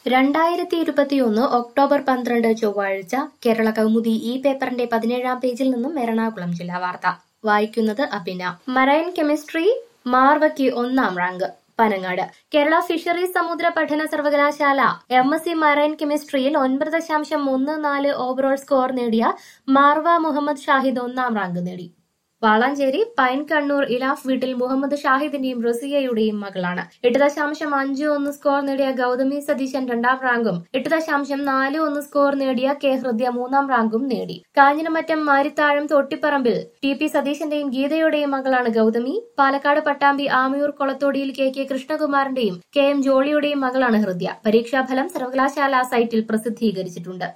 രണ്ടായിരത്തി ഇരുപത്തിയൊന്ന് ഒക്ടോബർ പന്ത്രണ്ട് ചൊവ്വാഴ്ച കേരള കൗമുദി ഈ പേപ്പറിന്റെ പതിനേഴാം പേജിൽ നിന്നും എറണാകുളം ജില്ലാ വാർത്ത വായിക്കുന്നത് അഭിന മറൈൻ കെമിസ്ട്രി മാർവയ്ക്ക് ഒന്നാം റാങ്ക് പനങ്ങാട് കേരള ഫിഷറീസ് സമുദ്ര പഠന സർവകലാശാല എം എസ് സി മറൈൻ കെമിസ്ട്രിയിൽ ഒൻപത് ദശാംശം ഒന്ന് നാല് ഓവറോൾ സ്കോർ നേടിയ മാർവ മുഹമ്മദ് ഷാഹിദ് ഒന്നാം റാങ്ക് നേടി വാളാഞ്ചേരി പൈൻ കണ്ണൂർ ഇലാഫ് വീട്ടിൽ മുഹമ്മദ് ഷാഹിദിന്റെയും റസിയയുടെയും മകളാണ് എട്ട് ദശാംശം അഞ്ച് ഒന്ന് സ്കോർ നേടിയ ഗൗതമി സതീശൻ രണ്ടാം റാങ്കും എട്ട് ദശാംശം നാല് ഒന്ന് സ്കോർ നേടിയ കെ ഹൃദയ മൂന്നാം റാങ്കും നേടി കാഞ്ഞിരമറ്റം മാരിത്താഴം തൊട്ടിപ്പറമ്പിൽ ടി പി സതീശന്റെയും ഗീതയുടെയും മകളാണ് ഗൗതമി പാലക്കാട് പട്ടാമ്പി ആമയൂർ കൊളത്തോടിയിൽ കെ കെ കൃഷ്ണകുമാറിന്റെയും കെ എം ജോളിയുടെയും മകളാണ് ഹൃദയ പരീക്ഷാഫലം സർവകലാശാല സൈറ്റിൽ പ്രസിദ്ധീകരിച്ചിട്ടുണ്ട്